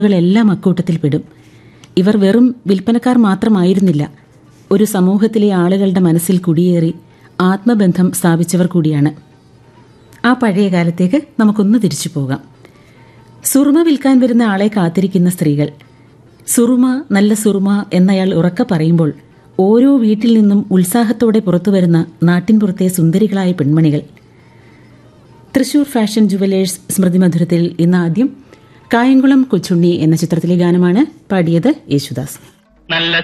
കളെല്ലാം അക്കൂട്ടത്തിൽ പെടും ഇവർ വെറും വിൽപ്പനക്കാർ മാത്രമായിരുന്നില്ല ഒരു സമൂഹത്തിലെ ആളുകളുടെ മനസ്സിൽ കുടിയേറി ആത്മബന്ധം സ്ഥാപിച്ചവർ കൂടിയാണ് ആ പഴയ കാലത്തേക്ക് നമുക്കൊന്ന് തിരിച്ചു പോകാം സുറുമ വിൽക്കാൻ വരുന്ന ആളെ കാത്തിരിക്കുന്ന സ്ത്രീകൾ സുറുമ നല്ല സുറുമ എന്നയാൾ ഉറക്കെ പറയുമ്പോൾ ഓരോ വീട്ടിൽ നിന്നും ഉത്സാഹത്തോടെ പുറത്തുവരുന്ന നാട്ടിൻപുറത്തെ സുന്ദരികളായ പെൺമണികൾ തൃശൂർ ഫാഷൻ ജുവലേഴ്സ് സ്മൃതി മധുരത്തിൽ ഇന്ന് ആദ്യം കായംകുളം കൊച്ചുണ്ണി എന്ന ചിത്രത്തിലെ ഗാനമാണ് പാടിയത് യേശുദാസ് നല്ല